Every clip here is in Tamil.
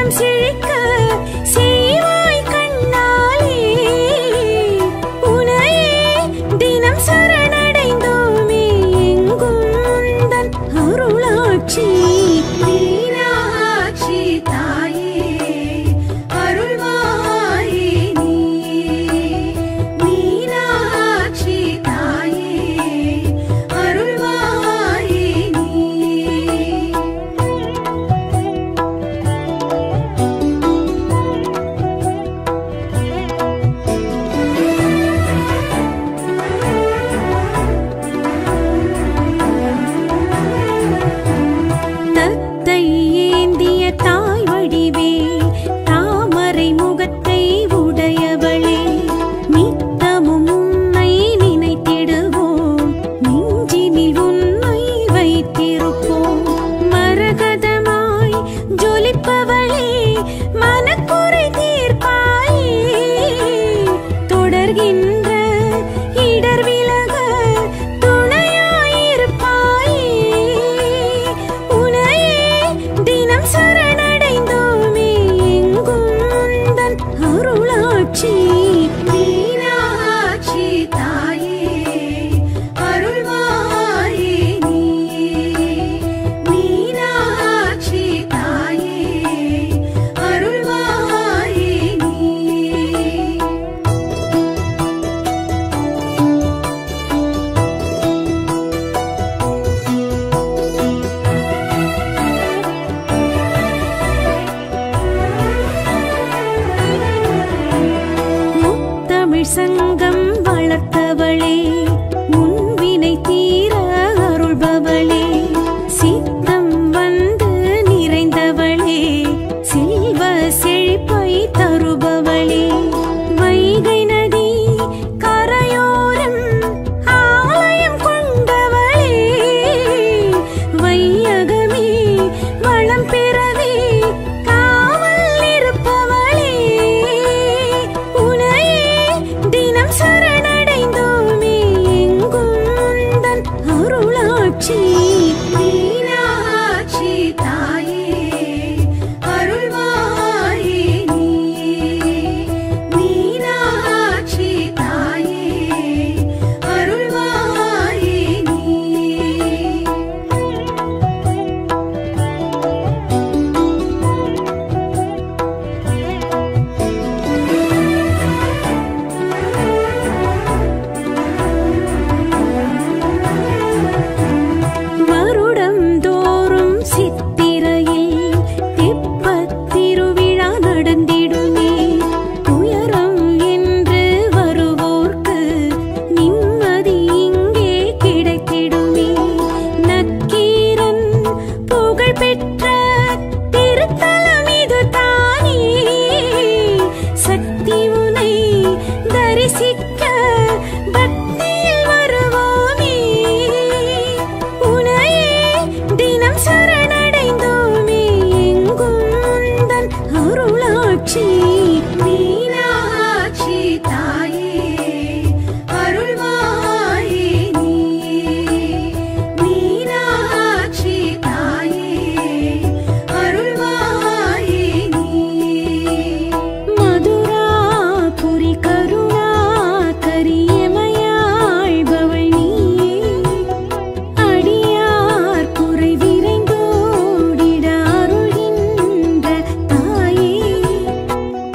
இல்லம் செழிக்க செய்வாய் கண்ணாலே உனையே தினம் சரணடைந்தோமே எங்கும் உந்தன் அருளாட்சி மீனாட்சி தாயே அருள்வாயே நீயே மீனாட்சி தாயே அருள்வாயே நீயே தத்தை ஏந்திய தாய் வடிவே தாமரை முகத்தை உடையவளே நித்தமும் உன்னை நினைத்திடுவோம் நெஞ்சினில் உன்னை வைத்திருப்போம் மரகதமாய் ஜொலிப்பவளே மனக்குறை தீர்ப்பாயே தொடர்கின்ற இடர் விலக துணையாயிருப்பாயே உனையே தினம் சரணடைந்தோமே எங்கும் உந்தன் அருளாட்சி மீனாட்சி தாயே அருள்வாயே நீயே மீனாட்சி தாயே அருள்வாயே நீயே முத்தமிழ் சங்கம் வளர்த்தவளே முன்வினை தீர அருள்பவளே சித்தம் வந்து நிறைந்தவளே செல்வ செழிப்பை தருபவளே வைகை நதி கரையோரம் ஆலயம் கொண்டவளே வையகமே வளம் பெறவே காவல் இருப்பவளே உனையே தினம் சரணடைந்தோமே எங்கும் உந்தன் அருளாட்சி மீனாட்சி தாயே அருள்வாயே நீயே மீனாட்சி தாயே அருள்வாயே நீயே வருடம் தோறும் சித்திரையில் தெப்பத் திருவிழா நடந்திடுமே துயரம் என்று வருவோர்க்கு நிம்மதி இங்கே கிடைத்திடுமே நக்கீரன் புகழ் பெற்ற திருத்தலம் இது தானே சக்தி உனை தரிசிக்க பக்தியில் வருவோமே உனையே தினம் சரணடைந்தோமே எங்கும் உந்தன் அருளாட்சி மீனாட்சி தாயே அருள்வாயே நீயே மீனாட்சி தாயே அருள்வாயே நீயே மதுராபுரி கருணா கரியமையாழ்பவள் நீயே அடியார் குறை விரைந்தோடிட அருள்கின்ற தாயே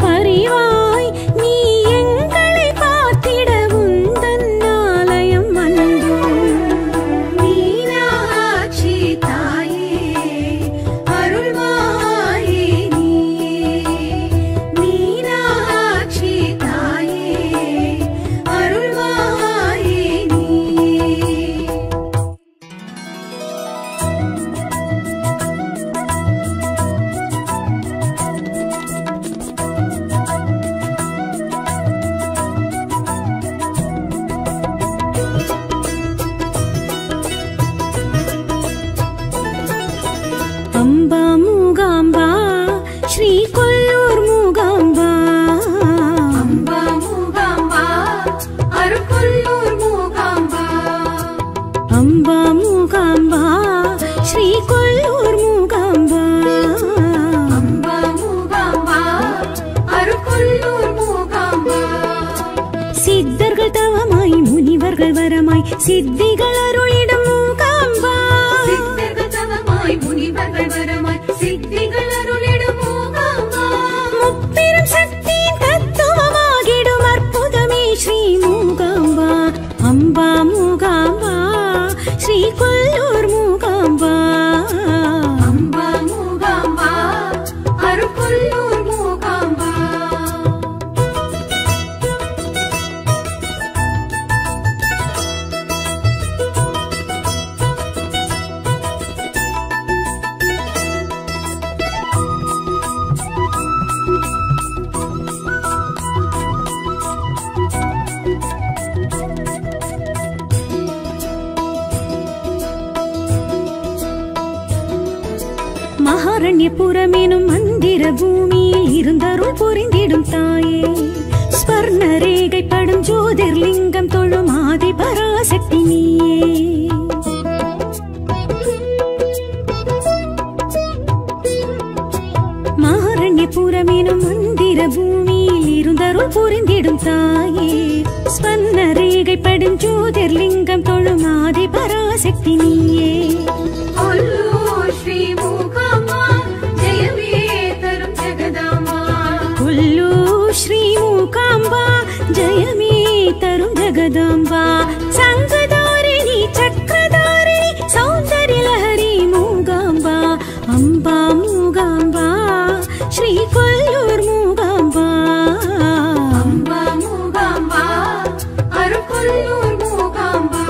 சித்திகள் அருளிடும் மூகாம்பா சித்தர்கள் தவமாய் முனிவர்கள் வரமாய் சித்திகள் அருளிடும் மூகாம்பா முப்பெரும் சக்தியின் தத்துவமாகிடும் அற்புதமே ஸ்ரீ மூகாம்பா அம்பா மூகாம்பா ஸ்ரீ கொல்லூர் மூகாம்பா அம்பா மூகாம்பா அருள்கொல்லூர் மூகாம்பா மகாரண்யபுரம் எனும் மந்திர பூமியில் இருந்தருள் புரிந்திடும் தாயே ஸ்வர்ண ரேகைப்படும் ஜோதிர்லிங்கம் தொழும் ஆதி பராசக்தி நீயே மகாரண்யபுரம் எனும் மந்திர பூமியில் இருந்தருள் புரிந்திடும் தாயே ஸ்வர்ண ரேகைப்படும் ஜோதிர்லிங்கம் தொழும் ஆதி பராசக்தி நீயே கொல்லூர் ஸ்ரீ மூகாம்பா ஜெயமே தரும் ஜெகதாம்பா கொல்லூ ஸ்ரீ மூகாம்பா ஜெயமே தரும் ஜெகதாம்பா சங்கதாரிணி சக்கரதாரிணி சௌந்தர்ய லஹரி மூகாம்பா அம்பா மூகாம்பா ஸ்ரீ கொல்லூர் மூகாம்பா அம்பா மூகாம்பா அருள்கொல்லூர் மூகாம்பா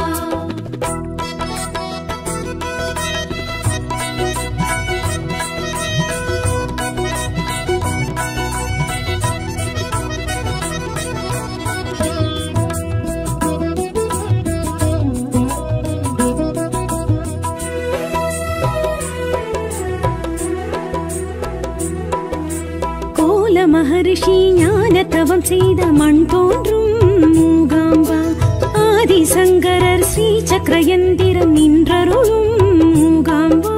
கோல மகரிஷி ஞான தவம் செய்த மண் தோன்றும் மூகாம்பா ஆதிசங்கரர் ஸ்ரீ சக்கரயந்திரம் நின்றருளும் மூகாம்பா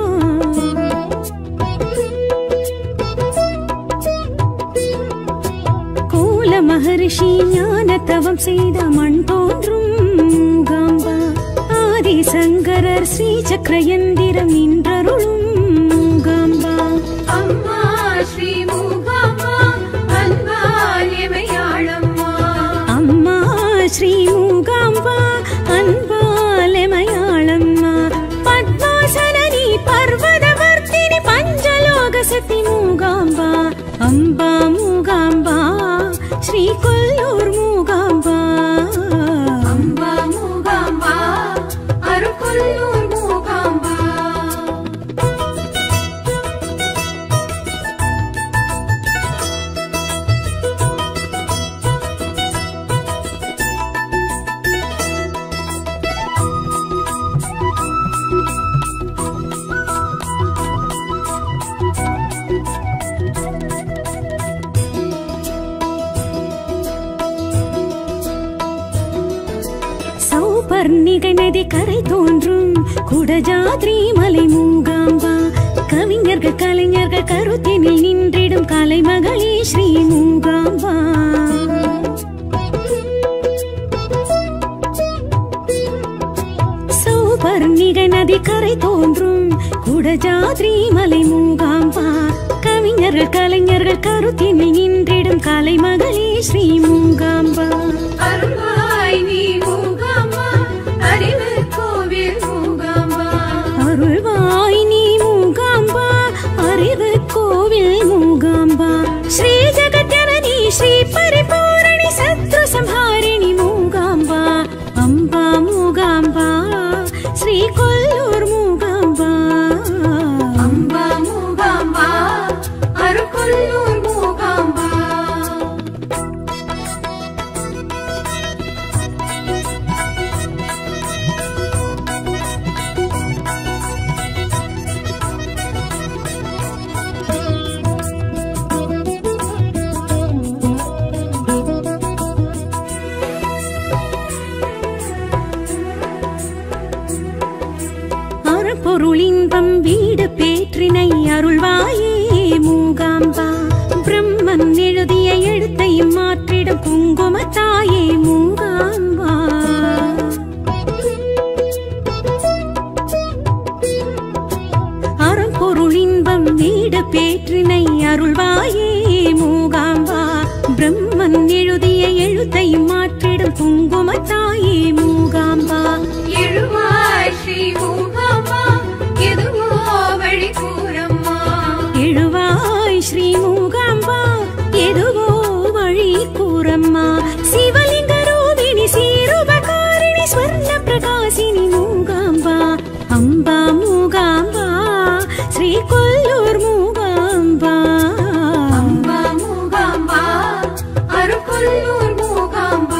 கோல மகரிஷி ஞான தவம் செய்த மண் தோன்றும் மூகாம்பா ஆதிசங்கரர் ஸ்ரீ சக்கரயந்திரம் நின்றருளும் மூகாம்பா அம்மா ஸ்ரீ மூகாம்பா அன்பால் எமையாளம்மா அம்மா ஸ்ரீ மூகாம்பா அன்பாலமயாளம்மா பத்மாசனி பர்வதவர்த்தினி பஞ்சலோக சக்தி மூகாம்பா அம்பா மூகாம்பா ஸ்ரீ கொல்லூர் மூகாம்பா அம்பா மூகாம்பா அருள்கொல்லூர் மூகாம்பா சௌபர்ணிகை நதி கரை தோன்றும் குடஜாத்ரி மலை மூகாம்பா கவிஞர்கள் கலைஞர்கள் கருத்தினில் நின்றிடும் கலைமகளே ஸ்ரீ மூகாம்பா சௌபர்ணிகை நதி கரை தோன்றும் குடஜாத்ரி மலை மூகாம்பா கவிஞர்கள் கலைஞர்கள் கருத்தினில் நின்றிடும் கலைமகளே ஸ்ரீ மூகாம்பா அருள்வாய் நீ மூகாம்பா அறிவு கோவில் மூகாம்பா அருள்வாய் நீ மூகாம்பா அறிவு கோவில் மூகாம்பா ஸ்ரீ ஜெகத்யனனி ஸ்ரீ பரிபூரணி சத்ரு சம்ஹாரிணி மூகாம்பா அம்பா மூகாம்பா ஸ்ரீ கொல்லூர் மூகாம்பா அம்பா மூகாம்பா அருள்கொல்லூர் மூகாம்பா அருள்வாயே மூகாம்பா பிரம்மன் எழுதிய எழுத்தை மாற்றிடும் குங்குமத்தாயே மூகாம்பா எழுவாய் ஸ்ரீ மூகாம்பா எதுவோ வழி கூறம்மா எழுவாய் ஸ்ரீ மூகாம்பா எதுவோ வழி கூறம்மா சிவலிங்க ரூபிணி சீருபகாரிணி ஸ்வர்ண பிரகாசினி மூகாம்பா அம்பா மூகாம்பா ஸ்ரீ கொல்லூர் மூகாம்பா அம்பா மூகாம்பா அருள்கொல்லூர் மூகாம்பா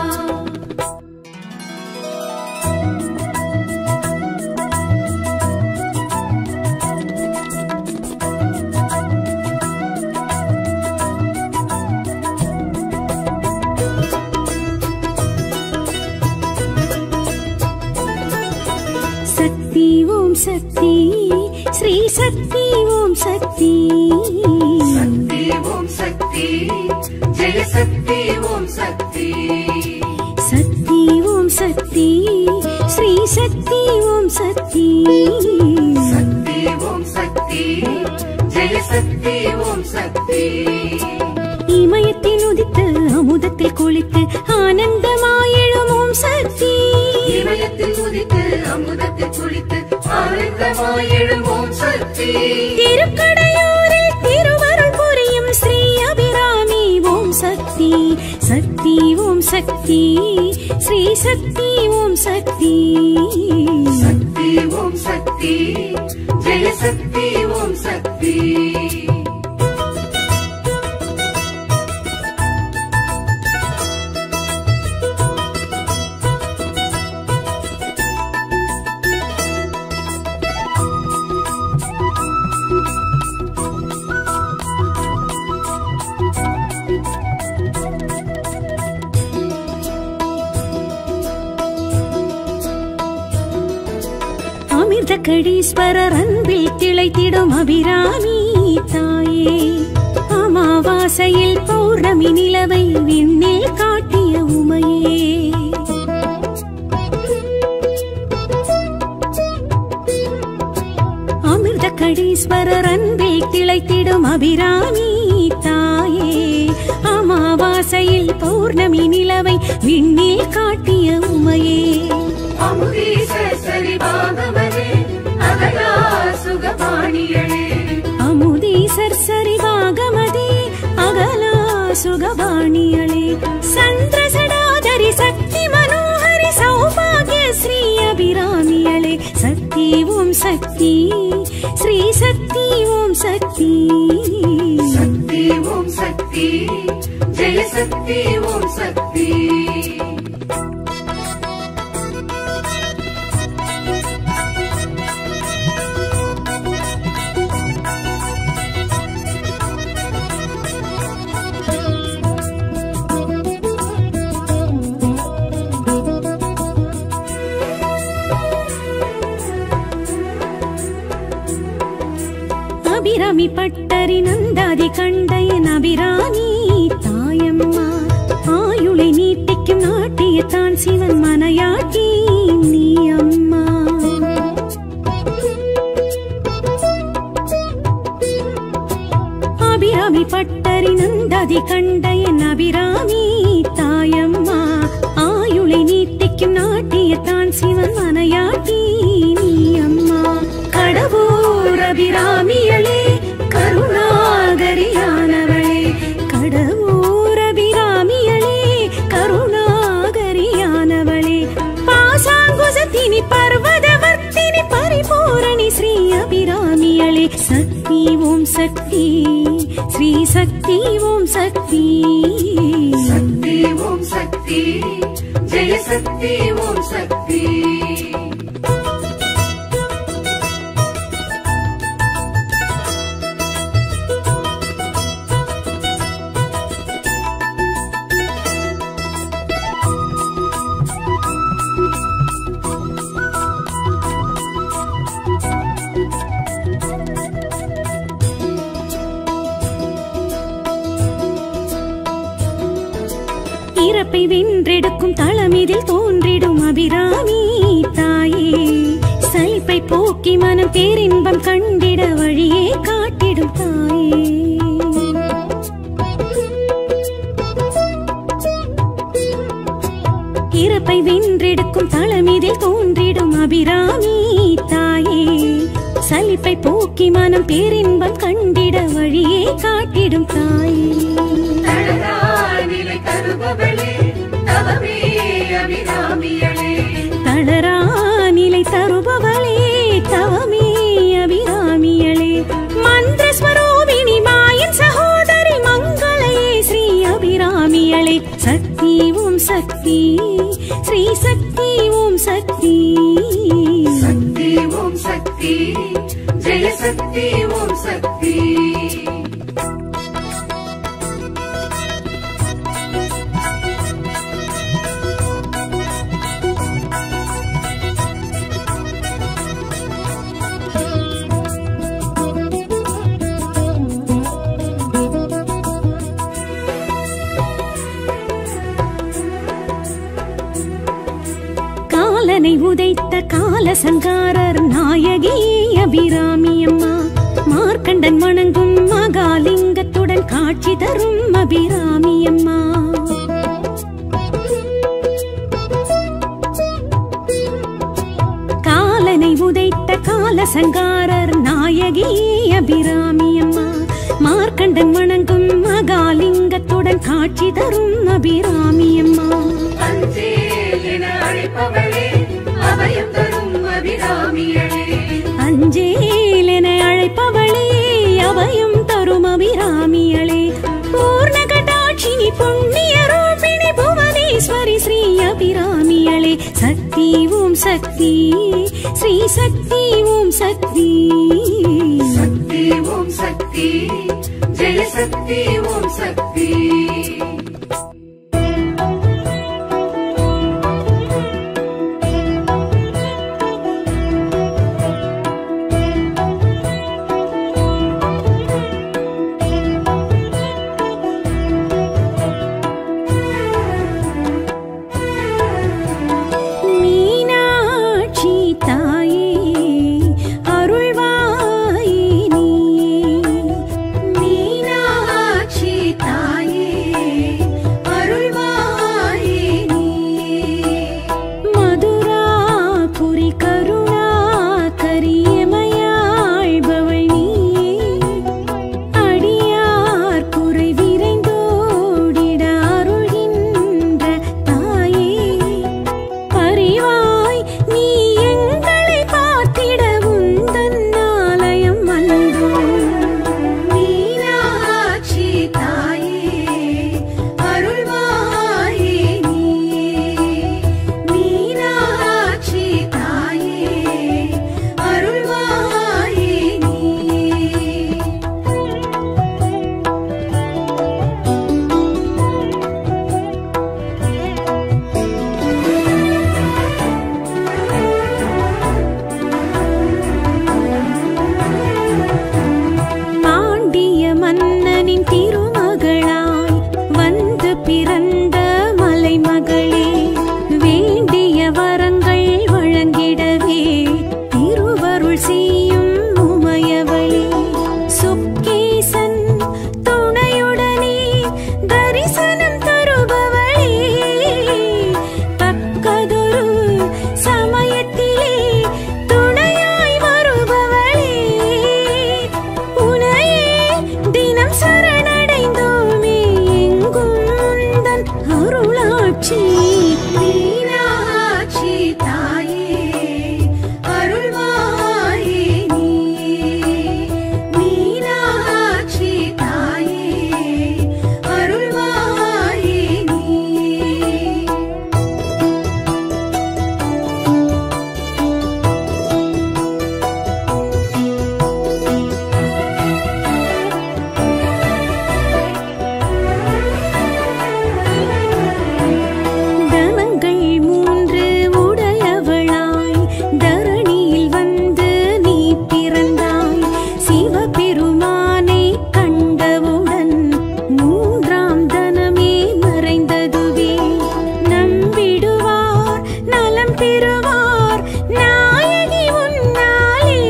சக்தி ஓம் சக்தி ஸ்ரீ சக்தி ஓம் சக்தி சக்தி ஓம் சக்தி ஜெய சக்தி ஓம் சக்தி சக்தி ஓம் சக்தி ஸ்ரீ சக்தி ஓம் சக்தி சக்தி ஓம் சக்தி ஜெய சக்தி ஓம் சக்தி இமயத்தில் உதித்து அமுதத்தில் குளித்து ஆனந்தமாயெழும் ஓம் சக்தி இமயத்தில் உதித்து அமுதத்தில் குளித்து ஆனந்தமாய் எழுவோம் சக்தி திருக்கடையூரில் திருவருள் புரியும் ஸ்ரீ அபிராமி ஓம் சக்தி சக்தி ஓம் சக்தி ஸ்ரீ சக்தி ஓம் சக்தி சக்தி ஓம் சக்தி ஜெய சக்தி ஓம் சக்தி அமிர்த கடீஸ்வரர் அன்பில் திளைத்திடும் அபிராமி தாயே அமாவாசையில் பௌர்ணமி நிலவை விண்ணில் காட்டிய உமையே அமிர்த கடீஸ்வரர் அன்பில் திளைத்திடும் அபிராமி தாயே அமாவாசையில் பௌர்ணமி நிலவை விண்ணில் காட்டிய உமையே அமுதீச சரிபாகமனே அகலா சுகபாணியளே அமுதீசர் சரிவாகமதே அகலா சுகவாணியளே சந்திரசடாதரி சக்தி மனோஹரி சௌபாகிய ஸ்ரீ அபிராமியளே சக்தி ஓம் சக்தி ஸ்ரீ சக்தி ஓம் சக்தி சக்தி ஓம் சக்தி ஜெய சக்தி ஓம் சக்தி அபிராமி பட்டரி நந்தாதி கண்டையன் அபிராமி தாயம்மா ஆயுளை நீட்டிக்கும் நாட்டியத்தான் சிவன் மனையாட்டி நீ அம்மா அபிராமி பட்டரி நந்தாதி கண்டையன் அபிராமி தாயம்மா ஆயுளை நீட்டிக்கும் நாட்டியத்தான் சிவன் மனையாட்டி நீ அம்மா கடவுர் அபிராமியளே கருணாகரியானவளே கடவுர் அபிராமியளே கருணாகரியானவளே பாசாங்குசத்தினி பர்வதவர்த்தினி பரிபூரணி ஸ்ரீ அபிராமியளே சக்தி ஓம் சக்தி ஸ்ரீ சக்தி ஓம் சக்தி சக்தி ஓம் சக்தி ஜெய சக்தி ஓம் சக்தி இறப்பை வென்றெடுக்கும் தளமிதில் தோன்றிடும் அபிராமி தாயே சலிப்பை போக்கி மனம் பேரின்பம் கண்டிட வழியே காட்டிடும் தாயே சலிப்பை வென்றெடுக்கும் தளமிதில் தோன்றிடும் அபிராமி தாயே சலிப்பை போக்கி மனம் பேரின்பம் கண்டிட வழியே காட்டிடும் தாயே தளரா நிலை தருபவளே தவமே அபிராமியளே தளரா நிலை தருபவளே தவமே அபிராமியளே மந்திர ஸ்வரூபிணி மாயன் சகோதரி மங்களயே ஸ்ரீ அபிராமியளே சக்தி ஓம் சக்தி ஸ்ரீ சக்தி ஓம் சக்தி சக்தி ஓம் சக்தி ஜெய சக்தி ஓம் சக்தி காலனை உதைத்த கால சங்காரர் நாயகியே அபிராமி அம்மா மார்க்கண்டன் வணங்கும் மகாலிங்கத்துடன் காட்சி தரும் அபிராமி அம்மா காலனை உதைத்த கால சங்காரர் நாயகியே அபிராமி அம்மா மார்க்கண்டன் வணங்கும் மகாலிங்கத்துடன் காட்சி தரும் அபிராமி அம்மா அஞ்சேல் என அழைப்பவளே அபயம் தரும் அபிராமியளே அஞ்சேல் என அழைப்பவளே அபயம் தரும் அபிராமியளே பூர்ண கடாட்சினி புண்ணிய ரூபிணி புவனேஸ்வரி ஸ்ரீ அபிராமியளே சக்தி ஓம் சக்தி ஸ்ரீ சக்தி ஓம் சக்தி சக்தி ஓம் சக்தி ஜெய சக்தி ஓம் சக்தி மீனாட்சி தாயே அருள்வாயே நீயே மீனாட்சி தாயே அருள்வாயே நீயே மதுராபுரி கருணா கரியமையாழ்பவள் நீயே அடியார் குறை விரைந்தோடிட அருள்கின்ற தாயே பரிவாய் நீ எங்களை பார்த்திட உந்தன் ஆலயம் வந்தோம் மீனாட்சி தாயே அருள்வாயே நீயே மீனாட்சி தாயே அருள்வாயே நீயே பாண்டிய மன்னனின் திருமகளாய் வந்து பிறந்த மலைமகளே வேண்டிய வரங்கள் வழங்கிடவே திருவருள் செய்யும் உமையவளே சுக்கேசன் துணையுடனே தரிசனம் தருபவளே தக்கதொரு சமயத்திலே துணையாய் வருபவளே உனையே தினம் சரணடைந்தோமே எங்கும் உந்தன் அருளாட்சி மீனாட்சி தாயே அருள்வாயே நீயே மீனாட்சி தாயே அருள்வாயே நீயே தனங்கள் மூன்று உடையவளாய் தரணியில் வந்து நீ பிறந்தாய் சிவபெருமானை கண்டவுடன் மூன்றாம் தனமே மறைந்ததுவே நம்பிடுவார் நலம் பெறுவார் நாயகி உன்னாலே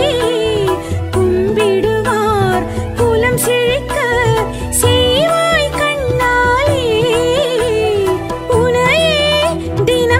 கும்பிடுவார் குலம் செழிக்க செய்வாய் கண்ணாலே உனையே தினம்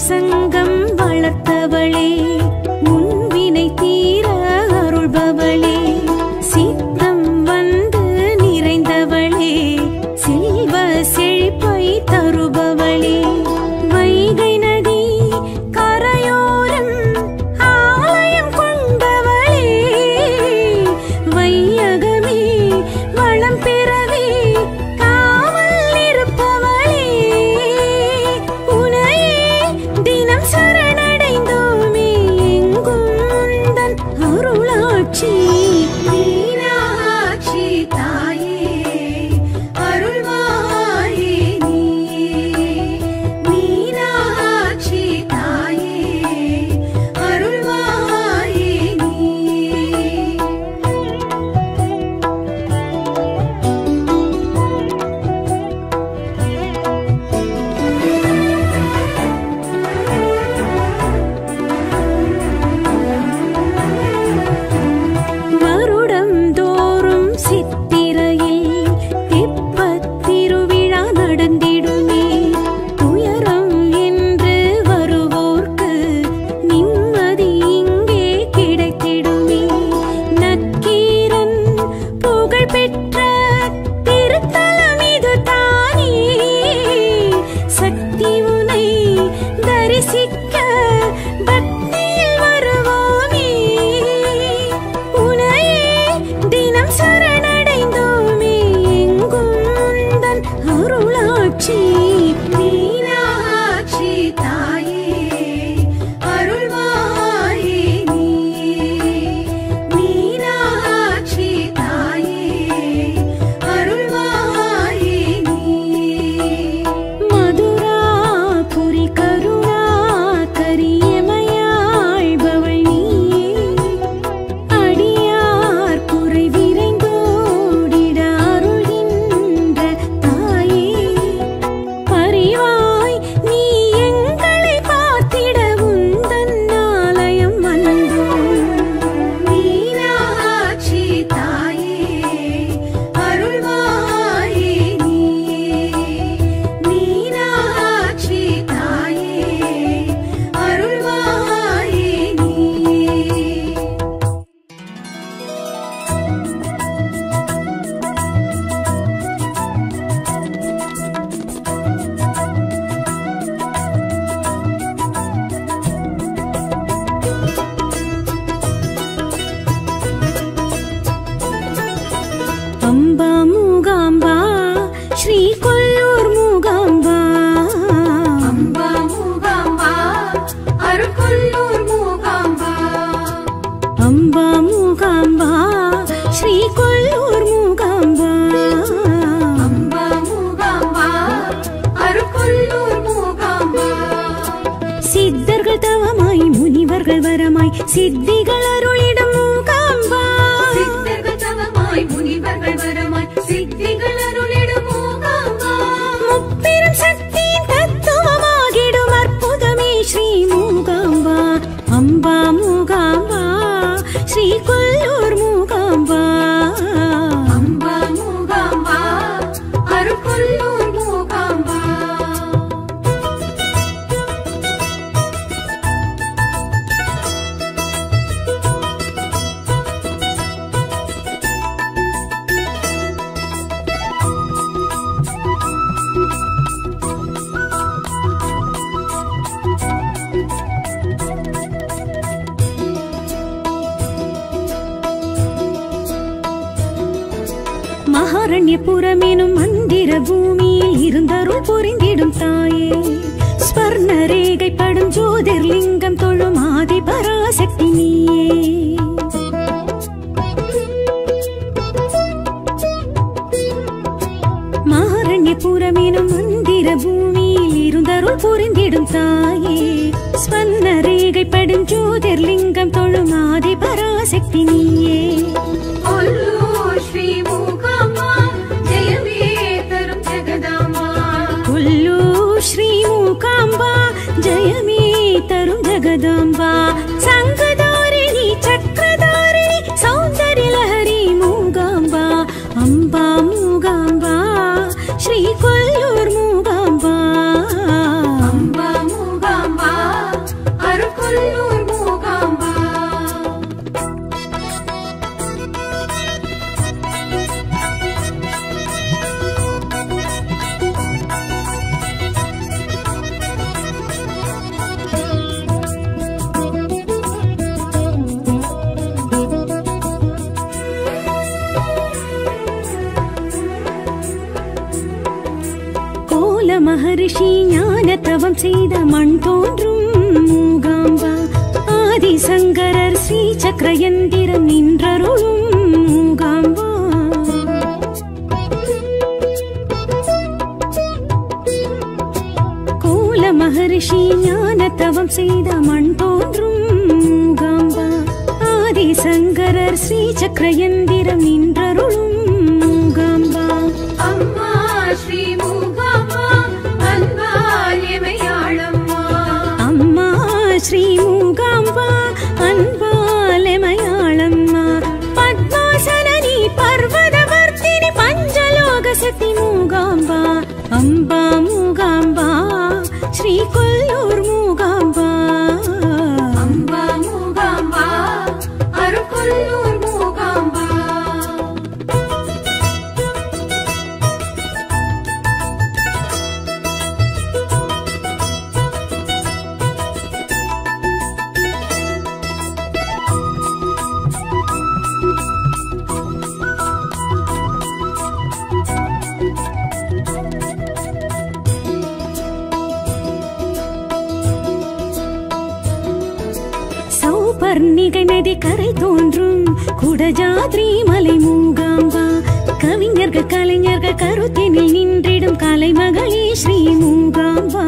சங்கம் வளர்த்தவளே முன்வினை தீர அருள்பவளே சித்தம் வந்து நிறைந்தவளே செல்வ செழிப்பை தருபவளே வைகை நதி கரையோரம் ஆலயம் கொண்டவளே வையகமே வளம் பெறவே காவல் இருப்பவளே உனையே தினம் சரணடைந்தோமே எங்கும் உந்தன் அருளாட்சி மீனாட்சி தாயே அருள்வாயே நீயே மீனாட்சி தாயே அருள்வாயே நீயே வருடம் தோறும் சித்திரையில் தெப்பத் திருவிழா நடந்திடுமே துயரம் என்று வருவோர்க்கு நிம்மதி இங்கே கிடைத்திடுமே நக்கீரன் புகழ் பெற்ற திருத்தலம் இது தானே சக்தி உனை தரிசிக்க பக்தியில் வருவோமே உனையே தினம் சரணடைந்தோமே எங்கும் உந்தன் அருளாட்சி மீனாட்சி தாயே அருள்வாயே நீயே மீனாட்சி தாயே அருள்வாயே நீயே மதுராபுரி கருணா கரியமையாழ்பவள் நீயே அடியார் குறை விரைந்தோடிட அருள்கின்ற தாயே பரிவாய் நீ எங்களை பார்த்திட உந்தன் ஆலயம் வந்தோம் மீனாட்சி தாயே அருள்வாயே நீயே மீனாட்சி தாயே அருள்வாயே நீயே அம்பா மூகாம்பா ஸ்ரீ கொல்லூர் மூகாம்பா அம்பா மூகாம்பா அருள்கொல்லூர் மூகாம்பா அம்பா மூகாம்பா ஸ்ரீ கொல்லூர் மூகாம்பா அம்பா மூகாம்பா அருள்கொல்லூர் மூகாம்பா சித்தர்கள் தவமாய் முனிவர்கள் வரமாய் சித்திகள் அருளிடம் மூகாம்பா சித்தர்கள் தவமாய் முனிவர்கள் வரமாய் சித்திகள் அருளிடும் மூகாம்பா முப்பெரும் சக்தியின் தத்துவமாகிடும் அற்புதமே ஸ்ரீ மூகாம்பா அம்பா மூகாம்பா ஸ்ரீ கொல்லூர் மூகாம்பா அம்பா மூகாம்பா அருள்கொல்லூர் மூகாம்பா மகாரண்யபுரம் எனும் மந்திர பூமியில் இருந்தருள் புரிந்திடும் தாயே ஸ்வர்ண ரேகை படும் ஜோதிர்லிங்கம் தொழும் ஆதி பராசக்தி நீயே மகாரண்யபுரம் எனும் மந்திர பூமியில் இருந்தருள் புரிந்திடும் தாயே ஸ்வர்ண ரேகை படும் ஜோதிர்லிங்கம் தொழும் ஆதி பராசக்தி நீயே கொல்லூர் ஸ்ரீ மூகாம்பா ஜெயமே தரும் ஜெகதாம்பா கொல்லூர் ஸ்ரீ மூகாம்பா ஜெயமே தரும் ஜெகதாம்பா சங்கதாரிணி சக்கரதாரிணி சௌந்தர்ய லஹரி மூகாம்பா அம்பா மூகாம்பா ஸ்ரீ கொல்லூர் மூகாம்பா அம்பா மூகாம்பா கோல மகரிஷி ஞான தவம் செய்த மண் தோன்றும் மூகாம்பா ஆதிசங்கரர் ஸ்ரீ சக்கரயந்திரம் நின்றருளும் மூகாம்பா கோல மகரிஷி ஞான தவம் செய்த மண் தோன்றும் மூகாம்பா ஆதிசங்கரர் ஸ்ரீ சக்கரயந்திரம் நின்றருளும் மூகாம்பா அம்மா ஸ்ரீ மூகாம்மா அன்பால் எமையாளம்மா அம்மா ஸ்ரீ மூகாம்பா அன்பாலமயாளம்மா பத்மாசனி பர்வதவர்த்தினி பஞ்சலோக சக்தி மூகாம்பா அம்பா மூகாம்பா ஸ்ரீ கொல்லூர் மூகாம்பா அம்பா மூகாம்பா அருக்கொல்லூர் மூகாம்பா சௌபர்ணிகை நதி கரை தோன்றும் குடஜாத்ரி மலை மூகாம்பா கவிஞர்கள் கலைஞர்கள் கருத்தினில் நின்றிடும் கலைமகளே ஸ்ரீ மூகாம்பா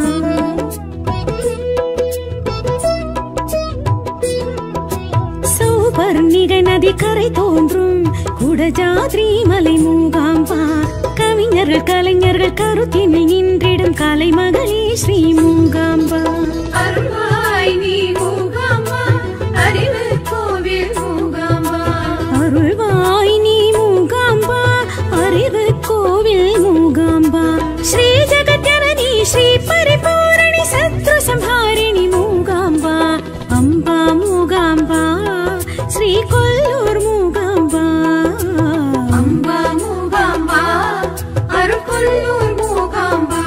சௌபர்ணிகை நதி கரை தோன்றும் குடஜாத்ரி மலை மூகாம்பா கவிஞர்கள் கலைஞர்கள் கருத்தினில் நின்றிடும் கலைமகளே ஸ்ரீ மூகாம்பா அருள்வாய் நீ மூகாம்பா அறிவு கோவில் மூகாம்பா அருள்வாய் நீ மூகாம்பா அறிவு கோவில் மூகாம்பா ஸ்ரீ ஜெகத்யனனி ஸ்ரீ பரிபூரணி சத்ரு சம்ஹாரிணி மூகாம்பா அம்பா மூகாம்பா ஸ்ரீ கொல்லூர் மூகாம்பா அம்பா மூகாம்பா அருக்கொல்லூர் மூகாம்பா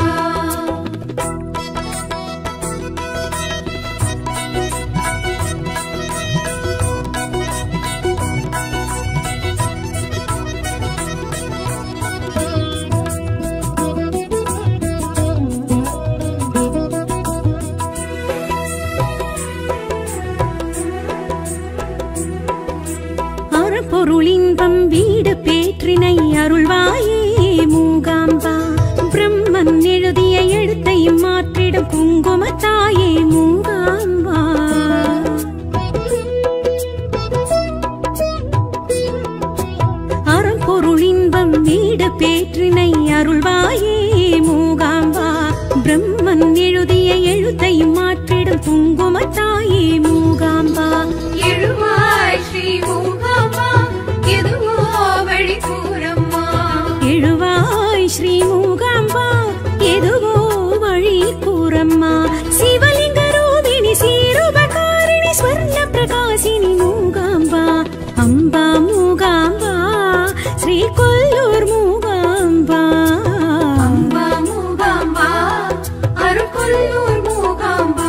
அறப்பொருளின்பம் வீடு பேற்றினை அருள்வாயே மூகாம்பா பிரம்மன் எழுதிய எழுத்தையும் மாற்றிடும் குங்குமத்தாயே மூகாம்பா அறம்பொருளின்பம் வீடு பேற்றினை அருள்வாயே மூகாம்பா பிரம்மன் எழுதிய எழுத்தையும் மாற்றிடும் குங்குமத்தாயே மூகாம்பா எழுவாய் ஸ்ரீ மூகாம்பா எதுவோ வழி கூறம்மா எழுவாய் ஸ்ரீ மூகாம்பா எதுவோ வழி கூறம்மா சிவலிங்க ரூபிணி சீருபகாரிணி ஸ்வர்ண பிரகாசினி மூகாம்பா அம்பா மூகாம்பா ஸ்ரீ கொல்லூர் மூகாம்பா அம்பா மூகாம்பா அருக்கொல்லூர் மூகாம்பா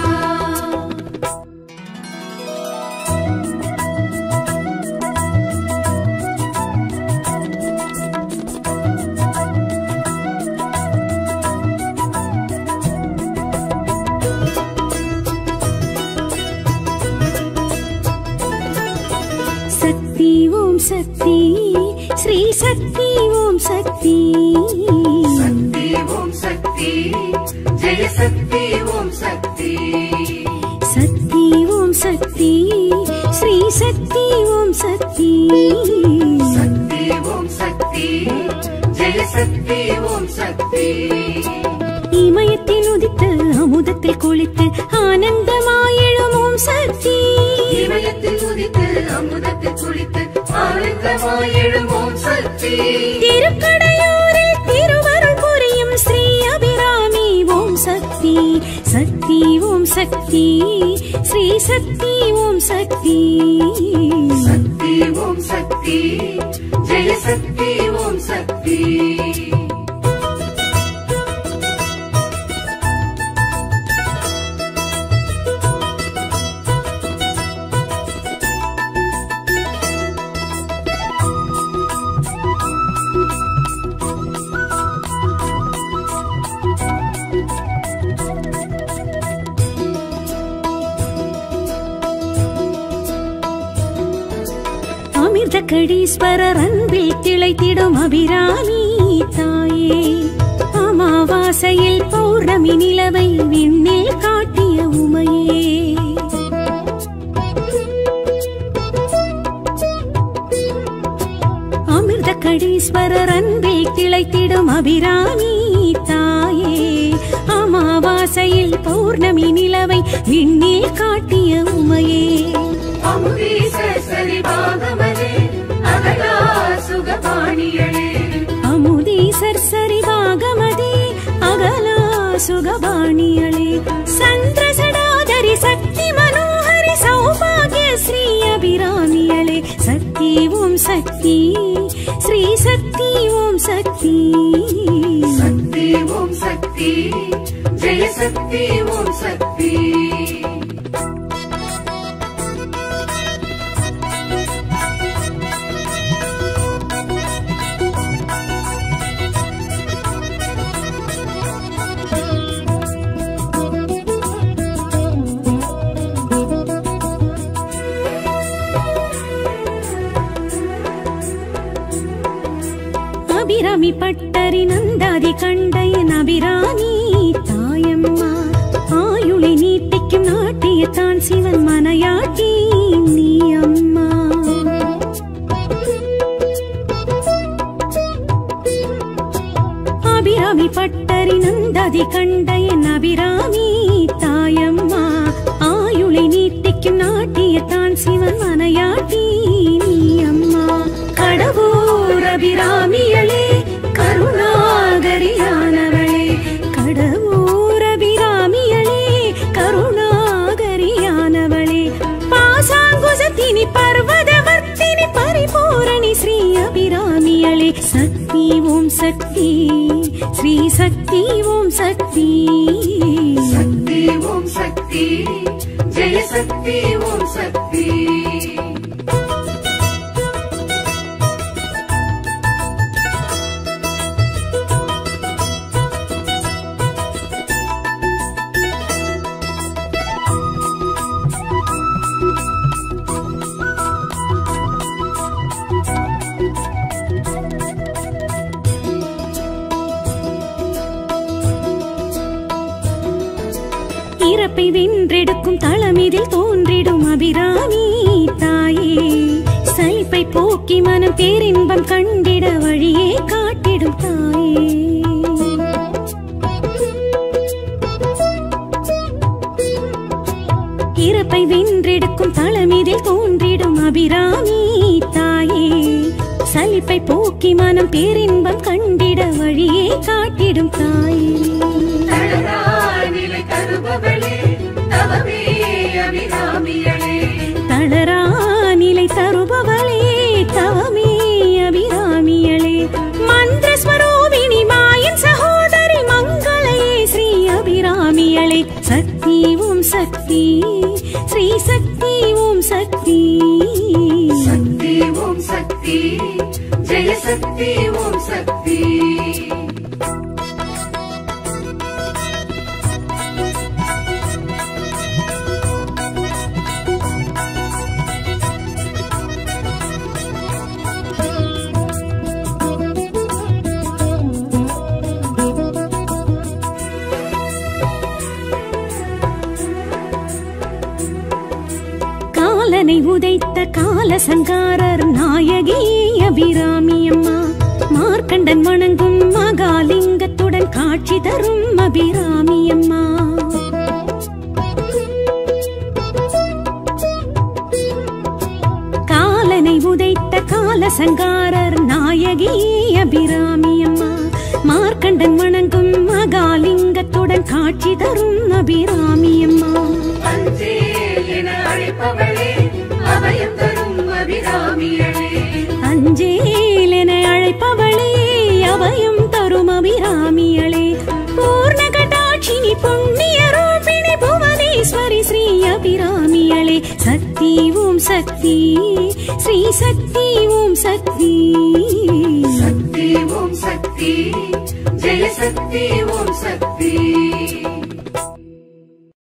சக்தி ஓம் சக்தி ஸ்ரீ சக்தி ஓம் சக்தி சக்தி ஓம் சக்தி ஜெய சக்தி ஓம் சக்தி சக்தி ஓம் சக்தி ஸ்ரீ சக்தி ஓம் சக்தி சக்தி ஓம் சக்தி ஜெய சக்தி ஓம் சக்தி இமயத்தில் உதித்து அமுதத்தில் குளித்து ஆனந்தமாயெழும் ஓம் சக்தி இமயத்தில் உதித்து அமுதத்தில் குளித்து ஆனந்தமாயெழும் ஓம் சக்தி திருக்கடையூரில் திருவருள் புரியும் ஸ்ரீ அபிராமி ஓம் சக்தி சக்தி ஓம் சக்தி ஸ்ரீ சக்தி ஓம் சக்தி சக்தி ஓம் சக்தி ஜெய சக்தி ஓம் சக்தி அமிர்தக்கடீஸ்வரர் அன்பில் திளைத்திடும் அபிராமி தாயே அமாவாசையில் பௌர்ணமி நிலவை விண்ணில் காட்டிய உமையே அமிர்தக்கடீஸ்வரர் அன்பில் திளைத்திடும் அபிராமி தாயே அமாவாசையில் பௌர்ணமி நிலவை விண்ணில் காட்டிய உமையே அமுதீச சரிபாகமதே அகலா சுகபாணியளே அமுதீசர் சரிவாகமதே அகலா சுகபாணியளே சந்திரசடாதரி சக்தி மனோஹரி சௌபாகிய ஸ்ரீ அபிராமியளே சக்தி ஓம் சக்தி ஸ்ரீ சக்தி ஓம் சக்தி சக்தி ஓம் சக்தி ஜெய சக்தி ஓம் சக்தி அபிராமி பட்டரி நந்தாதி கண்டையன் அபிராமி தாயம்மா ஆயுளை நீட்டிக்கும் நாட்டியத்தான் சிவன் மனையாட்டி நீ அம்மா அபிராமி பட்டரி நந்தாதி கண்டையன் அபிராமி தாயம்மா ஆயுளை நீட்டிக்கும் நாட்டியத்தான் சிவன் மனையாட்டி நீ அம்மா கடவுர் அபிராமியளே கருணாகரியானவளே கடவுர் அபிராமியளே கருணாகரியானவளே பாசாங்குசத்தினி பர்வதவர்த்தினி பரிபூரணி ஸ்ரீ அபிராமியளே சக்தி ஓம் சக்தி ஸ்ரீ சக்தி ஓம் சக்தி சக்தி ஓம் சக்தி ஜெய சக்தி ஓம் சக்தி இறப்பை வென்றெடுக்கும் தளமிதில் தோன்றிடும் அபிராமி தாயே சலிப்பை போக்கி மனம் பேரின்பம் கண்டிட வழியே காட்டிடும் தாயே இறப்பை வென்றெடுக்கும் தளமிதில் தோன்றிடும் அபிராமி தாயே சலிப்பை போக்கி மனம் பேரின்பம் கண்டிட வழியே காட்டிடும் தாயே தளரா நிலை தருபவளே தவமே அபிராமியளே தளரா நிலை தருபவளே தவமே அபிராமியளே மந்திர ஸ்வரூபிணி மாயின் சகோதரி மங்களையே ஸ்ரீ அபிராமியளே சக்தி ஓம் சக்தி ஸ்ரீ சக்தி ஓம் சக்தி சக்தி ஓம் சக்தி ஜெய சக்தி ஓம் சக்தி காலனை உதைத்த கால சங்காரர் நாயகி அபிராமி அம்மா மார்க்கண்டன் வணங்கும் மகாலிங்கத்துடன் காட்சி தரும் அபிராமி அம்மா காலனை உதைத்த கால சங்காரர் நாயகி அபிராமி அம்மா மார்க்கண்டன் வணங்கும் மகாலிங்கத்துடன் காட்சி தரும் அபிராமி அம்மா அஞ்சேல் என அழைப்பவளே அபயம் தரும் அபிராமியளே அஞ்சேல் என அழைப்பவளே அபயம் தரும் அபிராமியளே பூர்ண கடாட்சினி புண்ணிய ரூபிணி புவனேஸ்வரி ஸ்ரீ அபிராமியளே சக்தி ஓம் சக்தி ஸ்ரீ சக்தி ஓம் சக்தி சக்தி ஓம் சக்தி ஜெய சக்தி ஓம் சக்தி